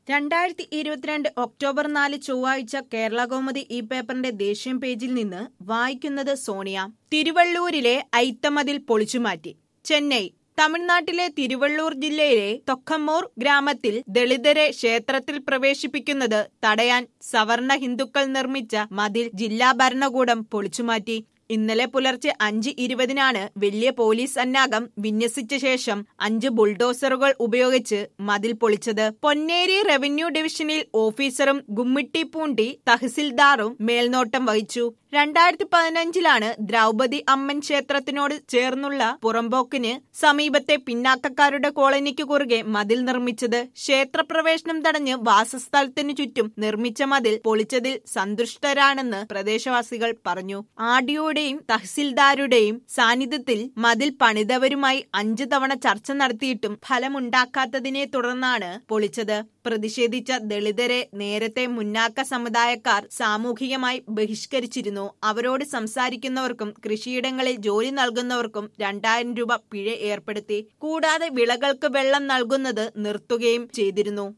രണ്ടായിരത്തി ഇരുപത്തിരണ്ട് ഒക്ടോബർ നാല് ചൊവ്വാഴ്ച കേരള കൗമുദി ഈ പേപ്പറിന്റെ ദേശീയ പേജിൽ നിന്ന് വായിക്കുന്നത് സോണിയ തിരുവള്ളൂരിലെ ഐത്തമതിൽ പൊളിച്ചുമാറ്റി ചെന്നൈ തമിഴ്നാട്ടിലെ തിരുവള്ളൂർ ജില്ലയിലെ തൊക്കമ്മൂർ ഗ്രാമത്തിൽ ദളിതരെ ക്ഷേത്രത്തിൽ പ്രവേശിപ്പിക്കുന്നത് തടയാൻ സവർണ ഹിന്ദുക്കൾ നിർമ്മിച്ച മതിൽ ജില്ലാ ഭരണകൂടം പൊളിച്ചുമാറ്റി ഇന്നലെ പുലർച്ചെ അഞ്ച് ഇരുപതിനാണ് വലിയ പോലീസ് അന്നാകം വിന്യസിച്ച ശേഷം അഞ്ച് ബുൾഡോസറുകൾ ഉപയോഗിച്ച് മതിൽ പൊളിച്ചത് പൊന്നേരി റവന്യൂ ഡിവിഷനിൽ ഓഫീസറും ഗുമ്മിട്ടിപ്പൂണ്ടി തഹസിൽദാറും മേൽനോട്ടം വഹിച്ചു രണ്ടായിരത്തി പതിനഞ്ചിലാണ് ദ്രൗപതി അമ്മൻ ക്ഷേത്രത്തിനോട് ചേർന്നുള്ള പുറമ്പോക്കിന് സമീപത്തെ പിന്നാക്കക്കാരുടെ കോളനിക്ക് കുറുകെ മതിൽ നിർമ്മിച്ചത് ക്ഷേത്രപ്രവേശനം തടഞ്ഞ് വാസസ്ഥലത്തിനു ചുറ്റും നിർമ്മിച്ച മതിൽ പൊളിച്ചതിൽ സന്തുഷ്ടരാണെന്ന് പ്രദേശവാസികൾ പറഞ്ഞു ആഡിയോയുടെയും തഹസിൽദാരുടെയും സാന്നിധ്യത്തിൽ മതിൽ പണിതവരുമായി അഞ്ചു തവണ ചർച്ച നടത്തിയിട്ടും ഫലമുണ്ടാക്കാത്തതിനെ തുടർന്നാണ് പൊളിച്ചത് പ്രതിഷേധിച്ച ദളിതരെ നേരത്തെ മുന്നാക്ക സമുദായക്കാർ സാമൂഹികമായി ബഹിഷ്കരിച്ചിരുന്നു അവരോട് സംസാരിക്കുന്നവർക്കും കൃഷിയിടങ്ങളിൽ ജോലി നൽകുന്നവർക്കും രണ്ടായിരം രൂപ പിഴ ഏർപ്പെടുത്തി കൂടാതെ വിളകൾക്ക് വെള്ളം നൽകുന്നത് നിർത്തുകയും ചെയ്തിരുന്നു